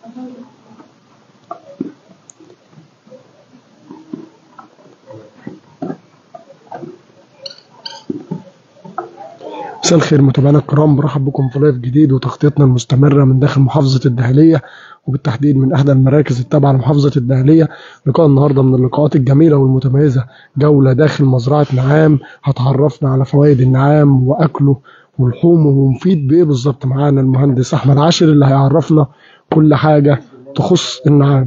مساء الخير متابعينا الكرام برحب بكم في لايف جديد وتغطيتنا المستمرة من داخل محافظة الدهلية وبالتحديد من إحدى المراكز التابعة لمحافظة الدهلية لقاء النهاردة من اللقاءات الجميلة والمتميزة جولة داخل مزرعة نعام هتعرفنا على فوائد النعام وأكله ولحومه ومفيد بإيه بالظبط معانا المهندس أحمد عاشر اللي هيعرفنا كل حاجة تخص النعام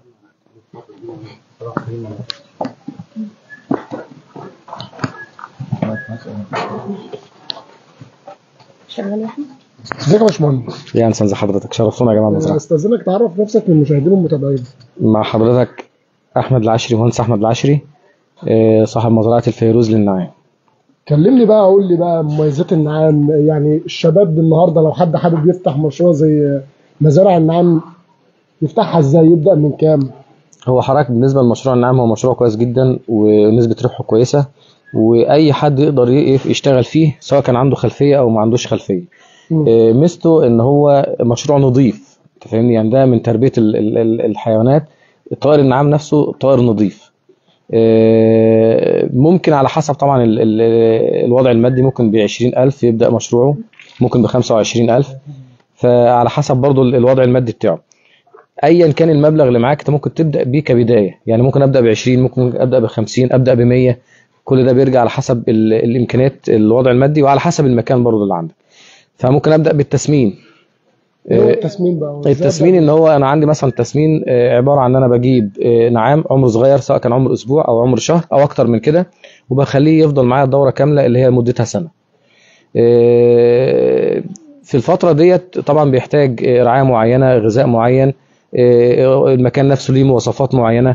شغال يا احمد ازيك يا باشمهندس يا انسان زي حضرتك شرفتونا يا جماعه المزرعه استاذنك تعرف نفسك للمشاهدين والمتابعين مع حضرتك احمد العشري مهندس احمد العشري آه، صاحب مزرعه الفيروز للنعام كلمني بقى قول لي بقى مميزات النعام يعني الشباب النهارده لو حد حابب يفتح مشروع زي مزارع النعام يفتحها ازاي يبدا من كام هو حضرتك بالنسبه لمشروع النعام هو مشروع كويس جدا ونسبه ربحه كويسه واي حد يقدر ي- يشتغل فيه سواء كان عنده خلفيه او ما عندوش خلفيه مم. آه، ميزته ان هو مشروع نظيف انت فاهمني يعني ده من تربيه ال- ال- ال- الحيوانات طائر النعام نفسه طائر نظيف آه، ممكن على حسب طبعا ال- ال- الوضع المادي ممكن ب 20000 يبدا مشروعه ممكن ب 25000 فعلى حسب برضو ال- الوضع المادي بتاعه ايا كان المبلغ اللي معاك انت ممكن تبدا بيه كبدايه يعني ممكن ابدا ب 20 ممكن ابدا ب 50 ابدا ب 100 كل ده بيرجع على حسب ال- الامكانيات الوضع المادي وعلى حسب المكان برضو اللي عندك فممكن ابدا بالتسمين ايه هو آه، التسمين بقى وإزاي التسمين أبدأ؟ ان هو انا عندي مثلا تسمين آه، عباره عن ان انا بجيب آه، نعام عمر صغير سواء كان عمر اسبوع او عمر شهر او اكتر من كده وبخليه يفضل معايا الدوره كامله اللي هي مدتها سنه آه، في الفتره ديت طبعا بيحتاج آه، رعايه معينه غذاء معين آه، المكان نفسه ليه مواصفات معينه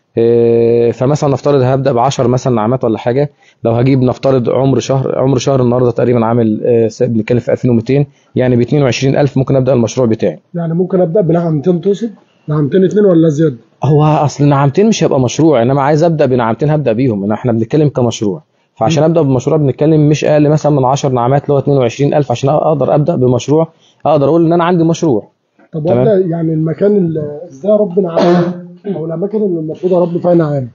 آه، فمثلا نفترض هبدا ب 10 مثلا نعامات ولا حاجه لو هجيب نفترض عمر شهر عمر شهر النهارده تقريبا عامل آه، بنتكلم في 2200 يعني ب 22000 ممكن ابدا المشروع بتاعي يعني ممكن ابدا بنعمتين تقصد نعمتين اتنين ولا زياده هو اصل نعمتين مش هيبقى مشروع انما عايز ابدا بنعمتين هبدا بيهم إن احنا بنتكلم كمشروع فعشان ابدا بمشروع بنتكلم مش اقل مثلا من 10 نعمات اللي هو 22000 عشان اقدر ابدا بمشروع اقدر اقول ان انا عندي مشروع طب تمام. وابدا يعني المكان اللي ازاي اربي نعام او الاماكن اللي المفروض اربي فيها نعام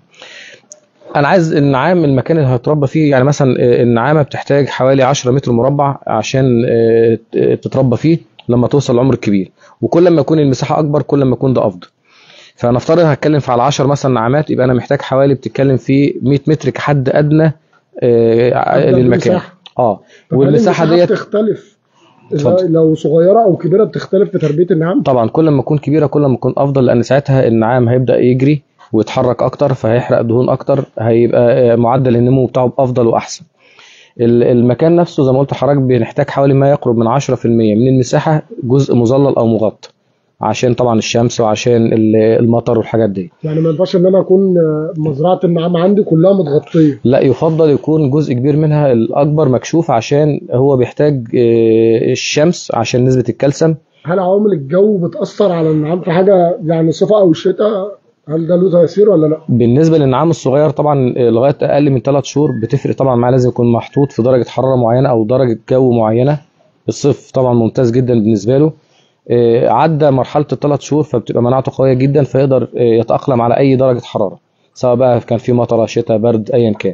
انا عايز النعام المكان اللي هيتربى فيه يعني مثلا آه، النعامه بتحتاج حوالي 10 متر مربع عشان آه، ت- تتربى فيه لما توصل العمر الكبير وكل ما يكون المساحه اكبر كل ما يكون ده افضل فنفترض هتكلم في على 10 مثلا نعامات يبقى انا محتاج حوالي بتتكلم في 100 متر كحد ادنى آه، أبدأ للمكان بالمساحة. اه طب هل والمساحه المساحة ديت بتختلف اتفضل. لو صغيره او كبيره بتختلف في تربيه النعام طبعا كل ما تكون كبيره كل ما تكون افضل لان ساعتها النعام هيبدا يجري ويتحرك اكتر فهيحرق دهون اكتر هيبقى آه، معدل النمو بتاعه افضل واحسن ال- المكان نفسه زي ما قلت لحضرتك بنحتاج حوالي ما يقرب من 10% من المساحه جزء مظلل او مغطى عشان طبعا الشمس وعشان ال- المطر والحاجات دي يعني ما ينفعش ان انا اكون آه، مزرعه النعام عندي كلها متغطيه لا يفضل يكون جزء كبير منها الاكبر مكشوف عشان هو بيحتاج آه، الشمس عشان نسبه الكالسيوم هل عوامل الجو بتاثر على النعام في حاجه يعني الصيف او الشتاء هل ده له تاثير ولا لا بالنسبه للنعام الصغير طبعا آه، لغايه اقل من 3 شهور بتفرق طبعا معاه لازم يكون محطوط في درجه حراره معينه او درجه جو معينه الصيف طبعا ممتاز جدا بالنسبه له آه، عدى مرحله الثلاث شهور فبتبقى مناعته قويه جدا فيقدر آه، يتاقلم على اي درجه حراره سواء بقى كان في مطره شتاء برد ايا كان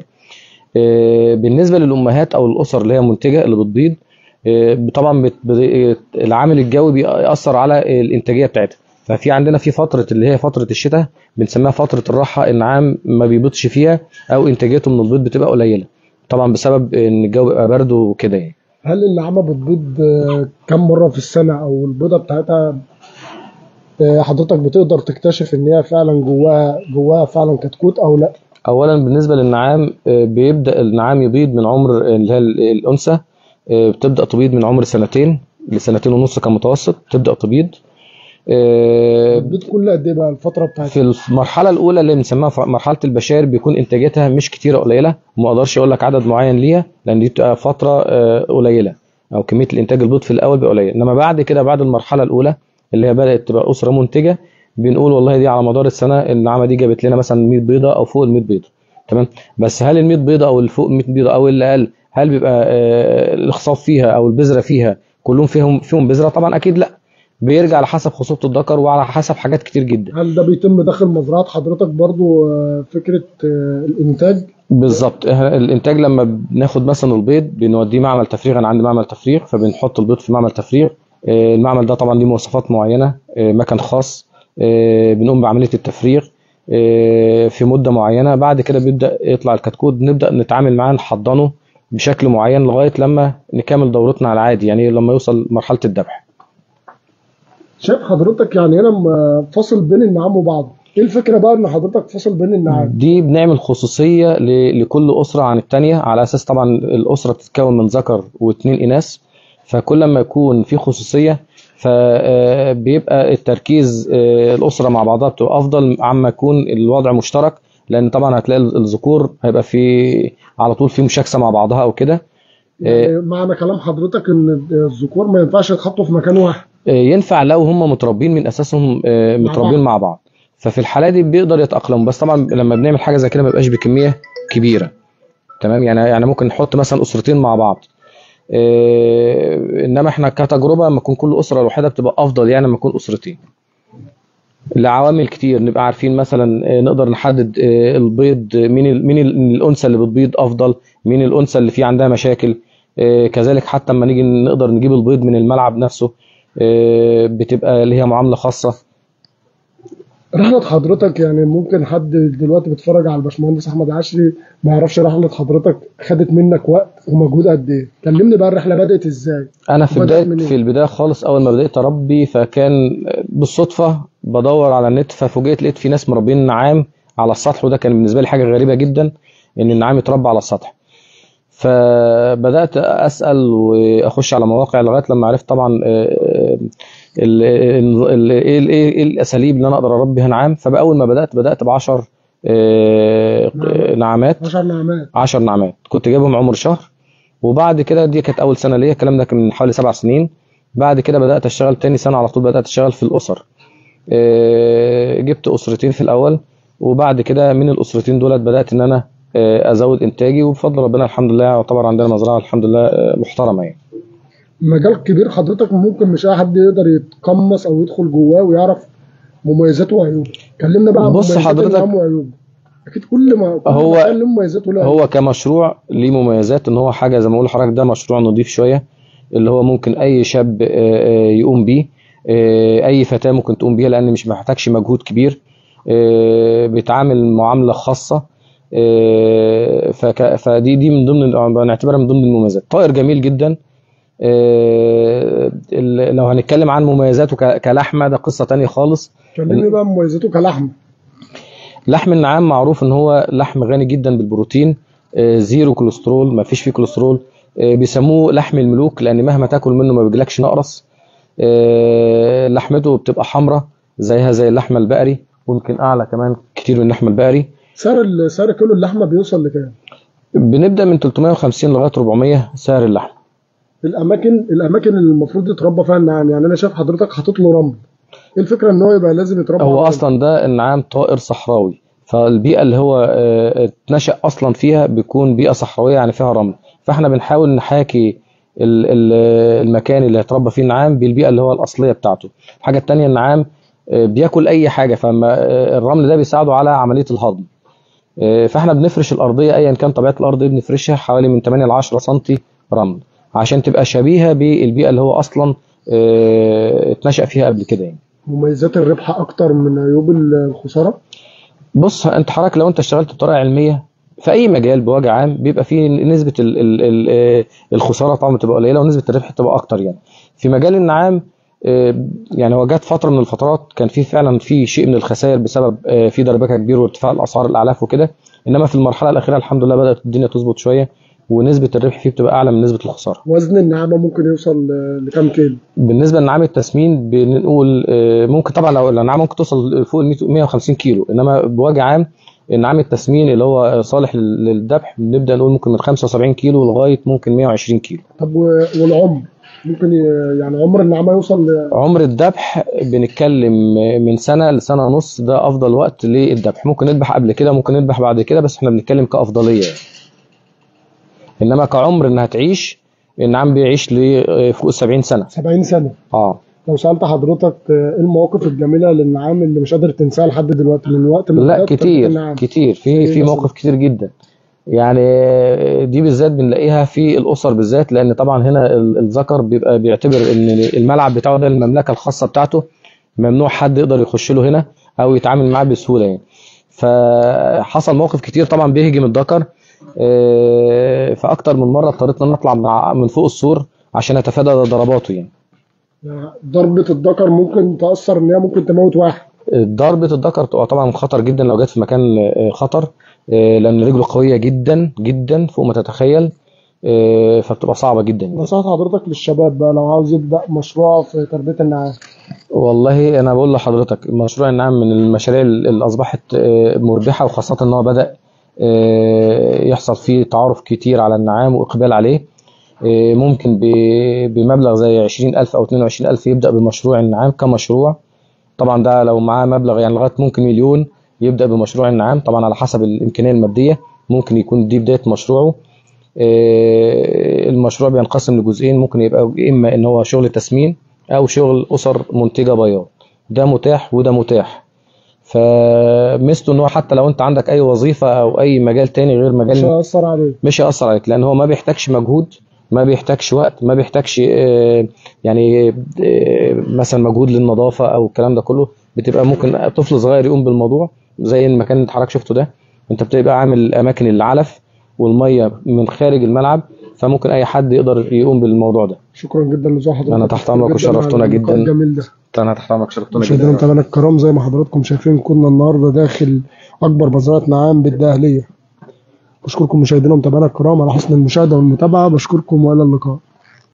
آه، بالنسبه للامهات او الاسر اللي هي منتجه اللي بتبيض آه، طبعا بت- بت- العامل الجوي بيأثر على الانتاجيه بتاعتها ففي عندنا في فتره اللي هي فتره الشتاء بنسميها فتره الراحه النعام ما بيبيضش فيها او انتاجيته من البيض بتبقى قليله طبعا بسبب ان الجو بيبقى برد وكده يعني هل النعامه بتبيض آه، كم مره في السنه او البيضه بتاعتها آه، حضرتك بتقدر تكتشف ان هي فعلا جواها جواها فعلا كتكوت او لا اولا بالنسبه للنعام آه، بيبدا النعام يبيض من عمر اللي هي ال- الانثى آه، بتبدا تبيض من عمر سنتين لسنتين ونص كمتوسط تبدا تبيض آه، بتبيض كل قد ايه بقى الفتره بتاعتها في المرحله الاولى اللي بنسميها ف- مرحله البشائر بيكون انتاجيتها مش كتيره قليله وما اقدرش اقول لك عدد معين ليها لان دي بتبقى فتره آه، قليله او كميه الانتاج البيض في الاول بيبقى قليل انما بعد كده بعد المرحله الاولى اللي هي بدات تبقى اسره منتجه بنقول والله دي على مدار السنه النعامه دي جابت لنا مثلا 100 بيضه او فوق ال 100 بيضه تمام بس هل ال 100 بيضه او الفوق 100 بيضه او اللي اقل هل بيبقى آه، الاخصاب فيها او البذره فيها كلهم فيهم فيهم بذره طبعا اكيد لا بيرجع على حسب خصوبه الذكر وعلى حسب حاجات كتير جدا هل ده بيتم داخل مزرعه حضرتك برضو آه، فكره آه، الانتاج بالظبط إحنا الانتاج لما بناخد مثلا البيض بنوديه معمل تفريغ انا عندي معمل تفريغ فبنحط البيض في معمل تفريغ آه، المعمل ده طبعا ليه مواصفات معينه آه، مكان خاص آه، بنقوم بعمليه التفريغ آه، في مده معينه بعد كده بيبدا يطلع الكتكوت نبدا نتعامل معاه نحضنه بشكل معين لغايه لما نكمل دورتنا على العادي يعني لما يوصل مرحله الذبح شايف حضرتك يعني هنا م- فاصل بين النعام وبعض ايه الفكره بقى ان حضرتك فاصل بين النعام دي بنعمل خصوصية ل- لكل أسرة عن التانية على أساس طبعا الأسرة تتكون من ذكر واتنين إناث فكل ما يكون في خصوصية فبيبقى التركيز آه، الأسرة مع بعضها بتبقى أفضل عما يكون الوضع مشترك لأن طبعا هتلاقي الذكور هيبقى في على طول في مشاكسة مع بعضها أو كده يعني معنى كلام حضرتك ان الذكور ما ينفعش يتحطوا في مكان واحد آه، ينفع لو هم متربين من اساسهم آه، مع متربين بعض. مع بعض ففي الحاله دي بيقدر يتاقلم بس طبعا لما بنعمل حاجه زي كده ما بيبقاش بكميه كبيره تمام يعني يعني ممكن نحط مثلا اسرتين مع بعض آه، انما احنا كتجربه لما يكون كل اسره لوحدها بتبقى افضل يعني لما يكون اسرتين لعوامل كتير نبقى عارفين مثلا آه، نقدر نحدد آه، البيض آه، مين ال- مين ال- الانثى اللي بتبيض افضل مين الانثى اللي في عندها مشاكل آه، كذلك حتى لما نيجي نقدر نجيب البيض من الملعب نفسه آه، بتبقى ليها معامله خاصه رحلة حضرتك يعني ممكن حد دلوقتي بيتفرج على الباشمهندس احمد عشري ما يعرفش رحلة حضرتك خدت منك وقت ومجهود قد ايه كلمني بقى الرحلة بدأت ازاي انا في بدأت بدايه منين؟ في البدايه خالص اول ما بدات اربي فكان بالصدفه بدور على النت ففوجئت لقيت في ناس مربين نعام على السطح وده كان بالنسبه لي حاجه غريبه جدا ان النعام يتربى على السطح فبدات اسال واخش على مواقع لغايه لما عرفت طبعا آه، ال- ال- ال- ايه ال- ايه الاساليب اللي انا اقدر اربي بيها نعام فاول ما بدات بدات ب 10 نعامات 10 نعمات 10 نعمات كنت جايبهم عمر شهر وبعد كده دي كانت اول سنه ليا الكلام ده كان من حوالي سبع سنين بعد كده بدات اشتغل تاني سنه على طول بدات اشتغل في الاسر آه، جبت اسرتين في الاول وبعد كده من الاسرتين دولت بدات ان انا آه، ازود انتاجي وبفضل ربنا الحمد لله يعتبر عندنا مزرعه الحمد لله آه، محترمه يعني مجال كبير حضرتك ممكن مش اي حد يقدر يتقمص او يدخل جواه ويعرف مميزاته وعيوبه كلمنا بقى عن بص مميزات حضرتك- النعام وعيوبه اكيد كل ما كل هو- مكان له مميزاته وله عيوبه. هو كمشروع ليه مميزات ان هو حاجه زي ما اقول لحضرتك ده مشروع نظيف شويه اللي هو ممكن اي شاب آه، آه، يقوم بيه آه، اي فتاه ممكن تقوم بيها لان مش محتاجش مجهود كبير آه، بيتعامل معامله خاصه آه، فك- فدي دي من ضمن بنعتبرها من ضمن المميزات طائر جميل جدا آه، ال- لو هنتكلم عن مميزاته ك- كلحمه ده قصه تانية خالص كلمني بقى عن مميزاته كلحمه لحم النعام معروف ان هو لحم غني جدا بالبروتين آه، زيرو كوليسترول ما فيش فيه كوليسترول آه، بيسموه لحم الملوك لان مهما تاكل منه ما بيجيلكش نقرس آه، لحمته بتبقى حمراء زيها زي اللحمه البقري ويمكن اعلى كمان كتير من اللحم البقري سعر ال- سعر كيلو اللحمه بيوصل لكام؟ بنبدا من 350 لغايه 400 سعر اللحم الاماكن الاماكن اللي المفروض يتربى فيها النعام يعني انا شايف حضرتك حاطط له رمل ايه الفكره ان هو يبقى لازم يتربى هو على اصلا ده النعام طائر صحراوي فالبيئه اللي هو آه، اتنشأ اصلا فيها بيكون بيئه صحراويه يعني فيها رمل فاحنا بنحاول نحاكي ال- ال- المكان اللي هيتربى فيه النعام بالبيئه اللي هو الاصليه بتاعته الحاجه التانيه النعام آه، بياكل اي حاجه فما آه، الرمل ده بيساعده على عمليه الهضم آه، فاحنا بنفرش الارضيه ايا كان طبيعه الارض إيه، بنفرشها حوالي من 8 ل 10 سم رمل عشان تبقى شبيهه بالبيئه اللي هو اصلا آه، اتنشأ فيها قبل كده يعني مميزات الربح اكتر من عيوب الخساره بص انت حضرتك لو انت اشتغلت بطريقه علميه في اي مجال بوجه عام بيبقى فيه نسبه ال ال ال آه، الخساره طبعا بتبقى قليله ونسبه الربح بتبقى اكتر يعني في مجال النعام آه، يعني هو جت فتره من الفترات كان في فعلا في شيء من الخسائر بسبب آه، في دربكه كبير وارتفاع الاسعار الاعلاف وكده انما في المرحله الاخيره الحمد لله بدات الدنيا تظبط شويه ونسبه الربح فيه بتبقى اعلى من نسبه الخساره وزن النعامه ممكن يوصل ل- لكام كيلو بالنسبه لنعام التسمين بنقول آه، ممكن طبعا لو النعام ممكن توصل فوق ال 100 150 كيلو انما بوجه عام النعام التسمين اللي هو صالح لل- للذبح بنبدا نقول ممكن من 75 كيلو لغايه ممكن 120 كيلو طب و- والعمر ممكن ي- يعني عمر النعامه يوصل ل- عمر الذبح بنتكلم من سنه لسنه ونص ده افضل وقت للذبح ممكن نذبح قبل كده ممكن نذبح بعد كده بس احنا بنتكلم كافضليه يعني. انما كعمر انها تعيش النعام بيعيش لفوق 70 سنه 70 سنه اه لو سالت حضرتك آه، ايه المواقف الجميله للنعام اللي مش قادر تنساها لحد دلوقتي من وقت ما لا بدأت تربية كتير النعام كتير في إيه في مثلا؟ مواقف كتير جدا يعني دي بالذات بنلاقيها في الاسر بالذات لان طبعا هنا ال- الذكر بيبقى بيعتبر ان الملعب بتاعه ده المملكه الخاصه بتاعته ممنوع حد يقدر يخش له هنا او يتعامل معاه بسهوله يعني فحصل مواقف كتير طبعا بيهجم الذكر آه، فاكتر من مره اضطريت ان أنا اطلع من ع- من فوق السور عشان اتفادى ضرباته يعني يعني ضربه الذكر ممكن تاثر ان هي ممكن تموت واحد ضربة الذكر تبقى طبعا خطر جدا لو جت في مكان آه، خطر آه، لأن رجله قوية جدا جدا فوق ما تتخيل آه، فبتبقى صعبة جدا نصيحه حضرتك للشباب بقى لو عاوز يبدا مشروع في تربيه النعام والله أنا بقول لحضرتك مشروع النعام من المشاريع اللي أصبحت آه، مربحة وخاصة إن هو بدأ آه، يحصل فيه تعارف كتير على النعام وإقبال عليه آه، ممكن ب- بمبلغ زي 20000 أو 22000 يبدأ بمشروع النعام كمشروع طبعا ده لو معاه مبلغ يعني لغايه ممكن مليون يبدا بمشروع النعام طبعا على حسب الامكانيه الماديه ممكن يكون دي بدايه مشروعه آه، المشروع بينقسم لجزئين ممكن يبقى اما ان هو شغل تسمين او شغل اسر منتجه بياض ده متاح وده متاح فمثله ان هو حتى لو انت عندك اي وظيفه او اي مجال تاني غير مش مجال هيأثر عليه مش هيأثر عليك لأن هو ما بيحتاجش مجهود ما بيحتاجش وقت ما بيحتاجش آه، يعني آه، مثلا مجهود للنظافة أو الكلام ده كله بتبقى ممكن طفل صغير يقوم بالموضوع زي المكان اللي حضرتك شفته ده أنت بتبقى عامل أماكن العلف والمية من خارج الملعب فممكن أي حد يقدر يقوم بالموضوع ده شكرا جدا لزوج حضرتك أنا تحت أمرك جداً على وشرفتونا اللقاء جداً. الجميل ده أنا تحت أمرك شرفتونا مشاهدينا جدا ومتابعينا الكرام زي ما حضراتكم شايفين كنا النهارده داخل اكبر مزرعه نعام بالدهليه بشكركم مشاهدينا ومتابعينا الكرام على حسن المشاهده والمتابعه بشكركم والى اللقاء